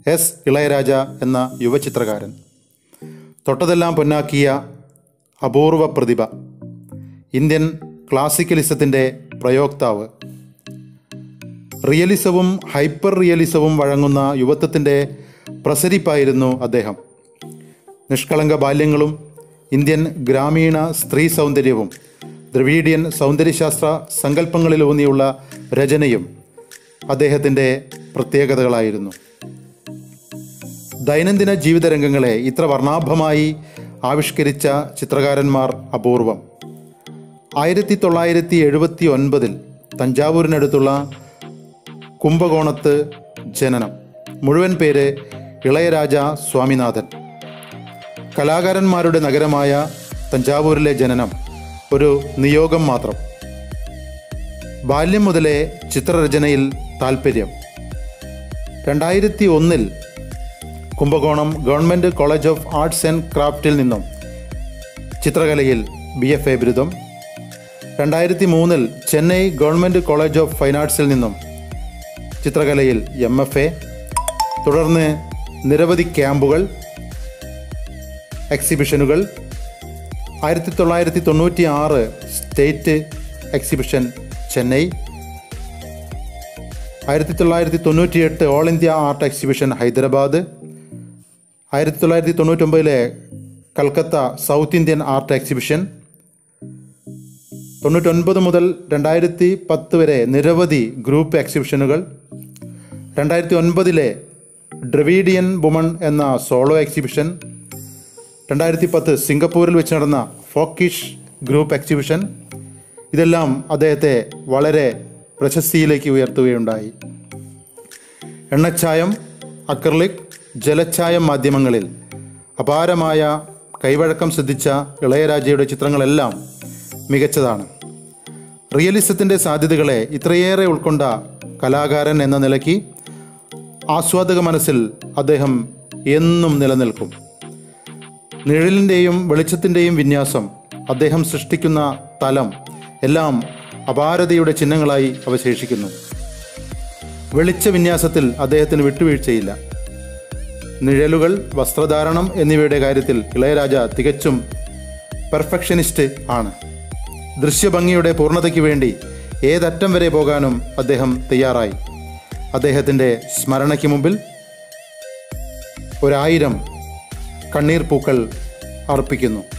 S Ilaiyaraaja എന്ന യുവചിത്രകാരൻ തൊട്ടതെല്ലാം പൊന്നാക്കിയ അപൂർവ പ്രതിഭ Indian ക്ലാസിക്കലിസത്തിൻ്റെ പ്രയോക്താവ് റിയലിസവും hyper റിയലിസവും വഴങ്ങുന്ന യുവത്വത്തിൻ്റെ പ്രസരിപ്പായിരുന്നു അദ്ദേഹം നിഷ്കളങ്ക ബാല്യങ്ങളും ഇന്ത്യൻ ഗ്രാമീണ സ്ത്രീ സൗന്ദര്യവും ദ്രവീഡിയൻ സൗന്ദര്യശാസ്ത്ര സങ്കല്പങ്ങളിലൂന്നിയുള്ള രചനയും അദ്ദേഹത്തിൻ്റെ പ്രത്യേകതകളായിരുന്നു ദൈനംദിന ജീവിത രംഗങ്ങളെ ഇത്ര വർണ്ണാഭമായി ആവിഷ്കരിച്ച ചിത്രകാരന്മാർ അപൂർവം ആയിരത്തി തൊള്ളായിരത്തി എഴുപത്തി ഒൻപതിൽ തഞ്ചാവൂരിനടുത്തുള്ള കുംഭകോണത്ത് ജനനം മുഴുവൻ പേര് ഇളയരാജ സ്വാമിനാഥൻ കലാകാരന്മാരുടെ നഗരമായ തഞ്ചാവൂരിലെ ജനനം ഒരു നിയോഗം മാത്രം ബാല്യം മുതലേ ചിത്രരചനയിൽ താൽപ്പര്യം രണ്ടായിരത്തി ഒന്നിൽ Kumbakonam government college of arts and ക്രാഫ്റ്റിൽ നിന്നും ചിത്രകലയിൽ ബി എഫ് എ ബിരുദം രണ്ടായിരത്തി മൂന്നിൽ Chennai government college of fine ആർട്സിൽ നിന്നും ചിത്രകലയിൽ എം എഫ് എ തുടർന്ന് നിരവധി ക്യാമ്പുകൾ എക്സിബിഷനുകൾ ആയിരത്തി തൊള്ളായിരത്തി തൊണ്ണൂറ്റി ആറ് സ്റ്റേറ്റ് എക്സിബിഷൻ ചെന്നൈ ആയിരത്തി തൊള്ളായിരത്തി തൊണ്ണൂറ്റിയെട്ട് all India art exhibition Hyderabad ആയിരത്തി തൊള്ളായിരത്തി തൊണ്ണൂറ്റൊമ്പതിലെ Calcutta south Indian art exhibition തൊണ്ണൂറ്റൊൻപത് മുതൽ രണ്ടായിരത്തി പത്ത് വരെ നിരവധി ഗ്രൂപ്പ് എക്സിബിഷനുകൾ രണ്ടായിരത്തി ഒൻപതിലെ ഡ്രവീഡിയൻ വുമൺ എന്ന സോളോ എക്സിബിഷൻ രണ്ടായിരത്തി പത്ത് സിംഗപ്പൂരിൽ വെച്ച് നടന്ന ഫോക്കിഷ് ഗ്രൂപ്പ് എക്സിബിഷൻ ഇതെല്ലാം അദ്ദേഹത്തെ വളരെ പ്രശസ്തിയിലേക്ക് ഉയർത്തുകയുണ്ടായി എണ്ണച്ചായം അക്രലിക് ജലച്ചായം മാധ്യമങ്ങളിൽ അപാരമായ കൈവഴക്കം സിദ്ധിച്ച ഇളയരാജയുടെ ചിത്രങ്ങളെല്ലാം മികച്ചതാണ് റിയലിസത്തിൻ്റെ സാധ്യതകളെ ഇത്രയേറെ ഉൾക്കൊണ്ട കലാകാരൻ എന്ന നിലയ്ക്ക് ആസ്വാദക മനസ്സിൽ അദ്ദേഹം എന്നും നിലനിൽക്കും നിഴലിൻ്റെയും വെളിച്ചത്തിൻ്റെയും വിന്യാസം അദ്ദേഹം സൃഷ്ടിക്കുന്ന തലം എല്ലാം അപാരതയുടെ ചിഹ്നങ്ങളായി അവശേഷിക്കുന്നു വെളിച്ച വിന്യാസത്തിൽ അദ്ദേഹത്തിന് വിട്ടുവീഴ്ചയില്ല നിഴലുകൾ വസ്ത്രധാരണം എന്നിവയുടെ കാര്യത്തിൽ ഇളയരാജ തികച്ചും പെർഫെക്ഷനിസ്റ്റ് ആണ് ദൃശ്യഭംഗിയുടെ പൂർണ്ണതയ്ക്ക് വേണ്ടി ഏതറ്റം വരെ പോകാനും അദ്ദേഹം തയ്യാറായി അദ്ദേഹത്തിൻ്റെ സ്മരണയ്ക്ക് മുമ്പിൽ ഒരായിരം കണ്ണീർ പൂക്കൾ അർപ്പിക്കുന്നു